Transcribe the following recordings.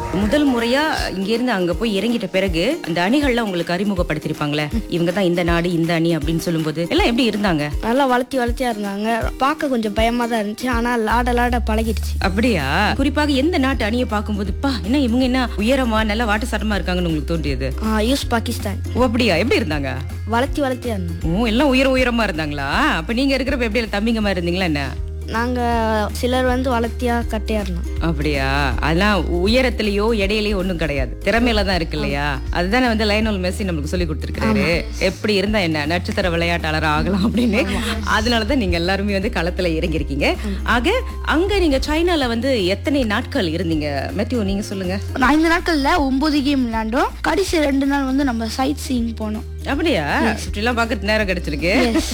முதல் முறையா இங்க இருந்து அங்க போய் இறங்கிட்ட பிறகு அந்த அணிகள்லாம் உங்களுக்கு அறிமுகப்படுத்திருப்பாங்களே இவங்க தான் இந்த நாடு இந்த அணி அப்படின்னு சொல்லும்போது எல்லாம் எப்படி இருந்தாங்க நல்லா வளர்த்தி வளர்த்தியா இருந்தாங்க பார்க்க கொஞ்சம் பயமா தான் இருந்துச்சு ஆனா லாட லாட பழகிடுச்சு அப்படியா குறிப்பாக எந்த நாட்டு அணியை பார்க்கும்போது பா என்ன இவங்க என்ன உயரமா நல்ல வாட்டு சட்டமா இருக்காங்கன்னு உங்களுக்கு தோன்றியது யூஸ் பாகிஸ்தான் ஓ அப்படியா எப்படி இருந்தாங்க வளர்த்தி வளர்த்தியா இருந்தாங்க ஓ எல்லாம் உயர உயரமா இருந்தாங்களா அப்ப நீங்க இருக்கிறப்ப எப்படி எல்லாம் தம்பிங்க மாதிரி இருந்தீங்களா என்ன நாங்க சிலர் வந்து வளர்த்தியா கட்டையா இருந்தோம் அப்படியா அதெல்லாம் உயரத்திலயோ எடையிலயோ ஒண்ணும் கிடையாது திறமையில தான் இருக்கு இல்லையா அதுதானே வந்து லைனோல் மெஸ்ஸி நம்மளுக்கு சொல்லி கொடுத்துருக்காரு எப்படி இருந்தா என்ன நட்சத்திர விளையாட்டாளர் ஆகலாம் அப்படின்னு அதனாலதான் நீங்க எல்லாருமே வந்து களத்துல இறங்கியிருக்கீங்க ஆக அங்க நீங்க சைனால வந்து எத்தனை நாட்கள் இருந்தீங்க மெத்தியோ நீங்க சொல்லுங்க நான் இந்த நாட்கள்ல ஒன்பது கேம் விளையாண்டோம் கடைசி ரெண்டு நாள் வந்து நம்ம சைட் சீயிங் போனோம் அப்படியா சுற்றிலாம் பார்க்கறது நேரம் கிடைச்சிருக்கு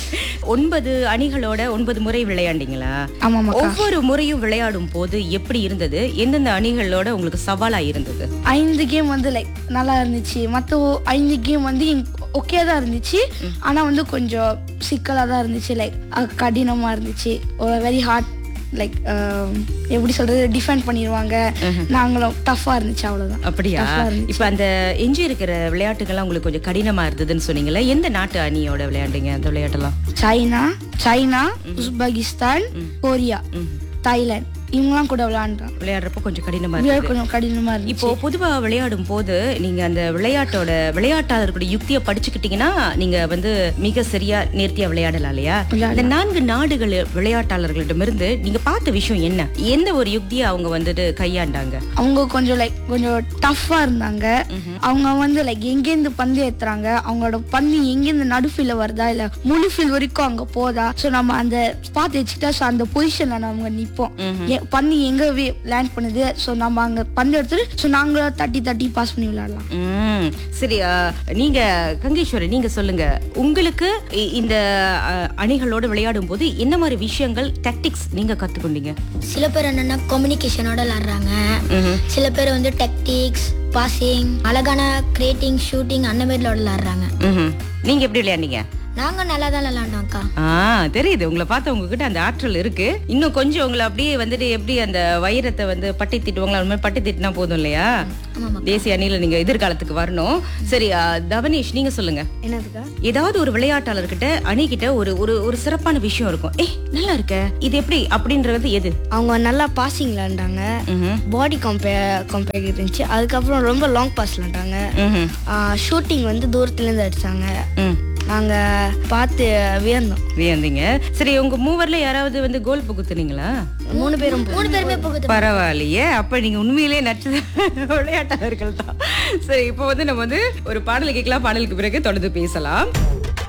ஒன்பது அணிகளோட ஒன்பது முறை விளையாண்டீங்களா ஆமாமா ஒவ்வொரு முறையும் விளையாடும் போது எப்படி இருந்தது எந்தெந்த அணிகளோட உங்களுக்கு சவாலா இருந்தது ஐந்து கேம் வந்து லைக் நல்லா இருந்துச்சு மற்ற ஐந்து கேம் வந்து ஓகே தான் இருந்துச்சு ஆனா வந்து கொஞ்சம் சிக்கலா தான் இருந்துச்சு லைக் கடினமா இருந்துச்சு வெரி ஹார்ட் லைக் எப்படி சொல்றது டிஃபெண்ட் பண்ணிடுவாங்க நாங்களும் டஃபா இருந்துச்சு அவ்வளவுதான் அப்படியா Tough ஆ இருந்துச்சு. இப்ப அந்த எஞ்சி இருக்கிற விளையாட்டுகள்லாம் உங்களுக்கு கொஞ்சம் கடினமா இருந்ததுன்னு சொன்னீங்கல்ல எந்த நாட்டு அணியோட விளையாண்டீங்க அந்த விளையாட்டெல்லாம் China China Uzbekistan Korea Thailand இவங்கலாம் கூட விளையாண்டோம் விளையாடுறப்ப கொஞ்சம் கடினமா இது இருக்கு கொஞ்சம் கடினமா இருந்துச்சு இப்போ பொதுவா விளையாடும் போது நீங்க அந்த விளையாட்டோட விளையாட்டாளர்களுடைய யுக்தியை படிச்சுக்கிட்டீங்கன்னா நீங்க வந்து மிக சரியா நேர்த்தியா விளையாடலாம் இல்லையா இந்த நான்கு நாடுகள் விளையாட்டாளர்களிடமிருந்து நீங்க பார்த்த விஷயம் என்ன எந்த ஒரு யுக்தியை அவங்க வந்துட்டு கையாண்டாங்க அவங்க கொஞ்சம் லைக் கொஞ்சம் டஃப்பா இருந்தாங்க அவங்க வந்து லைக் எங்கேருந்து பந்து ஏத்துறாங்க அவங்களோட பந்து எங்கேருந்து நடுஃபீல்ல வருதா இல்ல முழு ஃபீல் வரைக்கும் அங்க போதா சோ நம்ம அந்த ஸ்பாட் வச்சுட்டா so அந்த பொசிஷன்ல நம்ம நிப்போம் எ- பந்து எங்க லேண்ட் பண்ணுது சோ நம்ம அங்க பந்து எடுத்துட்டு சோ நாங்களும் தட்டி தட்டி பாஸ் பண்ணி விளையாடலாம் ம் சரி ஆ, நீங்க கங்கேஸ்வரி நீங்க சொல்லுங்க உங்களுக்கு இ- இந்த அ, அணிகளோட விளையாடும் போது என்ன மாதிரி விஷயங்கள் டாக்டிக்ஸ் நீங்க கத்துக்கொண்டீங்க சில பேர் என்னன்னா கம்யூனிகேஷனோட விளாடுறாங்க சில பேர் வந்து டெக்டிக்ஸ் பாசிங் அழகான கிரியேட்டிங் ஷூட்டிங் அந்த மாதிரி விளாடுறாங்க ம்ஹும். நீங்க எப்படி விளையாண்டீங்க நாங்க நல்லா தான் விளாண்டோம்க்கா ஆ தெரியுது உங்களை பார்த்து உங்ககிட்ட அந்த ஆற்றல் இருக்கு இன்னும் கொஞ்சம் உங்களை அப்படியே வந்துட்டு எப்படி அந்த வைரத்தை வந்து பட்டி திட்டுவாங்களா அந்த மாதிரி பட்டி திட்டினா போதும் இல்லையா தேசிய அணியில நீங்க எதிர்காலத்துக்கு வரணும் சரி ஆ, தவனேஷ் நீங்க சொல்லுங்க என்னதுக்கா ஏதாவது ஒரு விளையாட்டாளர்கிட்ட அணிகிட்ட ஒரு ஒரு ஒரு சிறப்பான விஷயம் இருக்கும் ஏய் நல்லா இருக்க இது எப்படி அப்படின்றது எது அவங்க நல்லா பாசிங் விளையாண்டாங்க ம்ஹும். பாடி கம்பேர் கம்பேர் இருந்துச்சு அதுக்கப்புறம் ரொம்ப லாங் பாஸ் விளையாண்டாங்க ம்ஹும். ஷூட்டிங் வந்து தூரத்துல இருந்து அடிச்சாங்க ம் நாங்க பார்த்து வியந்தோம் வியந்தீங்க சரி உங்க மூவர்ல யாராவது வந்து கோல் புகுத்துனீங்களா மூணு பேரும் மூணு பேருமே போகுது பரவாயில்லையே அப்ப நீங்க உண்மையிலேயே நச்சு விளையாட்டாளர்கள் தான் சரி இப்போ வந்து நம்ம வந்து ஒரு பாடல் கேட்கலாம் பாடலுக்கு பிறகு தொடர்ந்து பேசலாம்